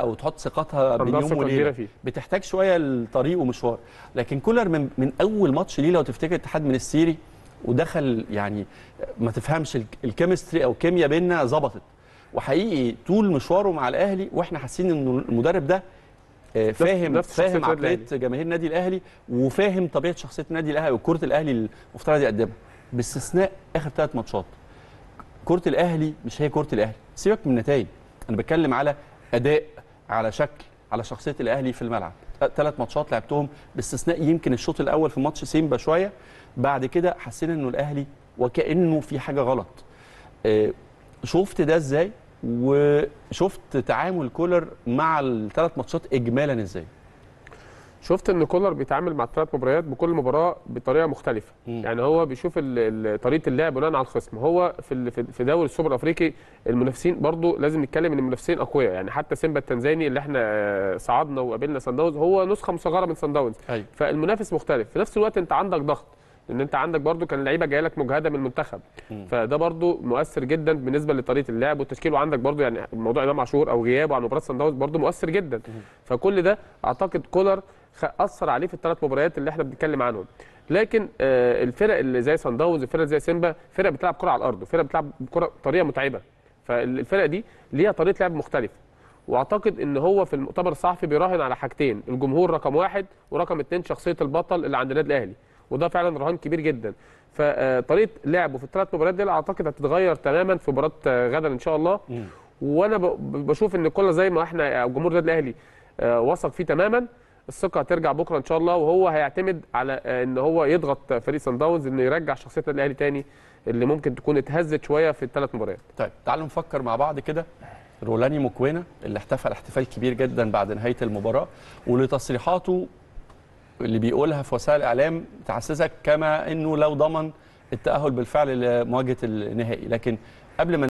او تحط ثقتها بين عندها يوم ثقة كبيرة وليله فيه. بتحتاج شويه الطريق ومشوار لكن كولر من, من اول ماتش ليه لو تفتكر اتحاد من السيري ودخل يعني ما تفهمش ال- الكيمستري او الكيمياء بيننا ظبطت وحقيقي طول مشواره مع الاهلي واحنا حاسين ان المدرب ده آه، فاهم نفس شخصية فاهم النادي عقليه جماهير النادي الاهلي وفاهم طبيعه شخصيه النادي الاهلي وكره الاهلي المفترض يقدمها باستثناء اخر ثلاث ماتشات كره الاهلي مش هي كره الاهلي سيبك من النتائج انا بتكلم على اداء على شكل على شخصيه الاهلي في الملعب ثلاث ماتشات لعبتهم باستثناء يمكن الشوط الاول في ماتش سيمبا شويه بعد كده حسينا انه الاهلي وكانه في حاجه غلط آه، شفت ده ازاي وشفت تعامل كولر مع الثلاث ماتشات اجمالا ازاي شفت ان كولر بيتعامل مع الثلاث مباريات بكل مباراه بطريقه مختلفه مم. يعني هو بيشوف ال- ال- طريقه اللعب بناء على الخصم هو في ال- في- في دوري السوبر الافريقي المنافسين برضو لازم نتكلم ان المنافسين اقوياء يعني حتى سيمبا التنزاني اللي احنا آه، صعدنا وقابلنا سان داونز هو نسخه مصغره من سان داونز ايوه فالمنافس مختلف في نفس الوقت انت عندك ضغط لان انت عندك برضو كان اللعيبه جايه لك مجهده من المنتخب مم. فده برضو مؤثر جدا بالنسبه لطريقه اللعب والتشكيل وعندك برضو يعني موضوع امام عاشور او غيابه عن مباراه سان داونز برضو مؤثر جدا فكل ده اعتقد كولر خ- اثر عليه في الثلاث مباريات اللي احنا بنتكلم عنهم لكن آه، الفرق اللي زي سان داونز الفرق زي سيمبا فرق بتلعب كره على الارض وفرق بتلعب كره بطريقه متعبه فالفرق دي ليها طريقه لعب مختلفه واعتقد ان هو في المؤتمر الصحفي بيراهن على حاجتين الجمهور رقم واحد ورقم اتنين شخصيه البطل اللي عند النادي الاهلي وده فعلا رهان كبير جدا فطريقه لعبه في الثلاث مباريات دي اعتقد هتتغير تماما في مباراه آه، غدا ان شاء الله مم. وانا ب- ب- بشوف ان كل زي ما احنا أو جمهور النادي الاهلي آه، وثق فيه تماما الثقه هترجع بكره ان شاء الله وهو هيعتمد على آه، ان هو يضغط فريق سان داونز انه يرجع شخصيه النادي الاهلي تاني اللي ممكن تكون اتهزت شويه في الثلاث مباريات طيب تعالوا نفكر مع بعض كده رولاني موكوينا اللي احتفل احتفال كبير جدا بعد نهايه المباراه ولتصريحاته اللي بيقولها في وسائل الاعلام تحسسك كما انه لو ضمن التاهل بالفعل لمواجهه النهائي لكن قبل ما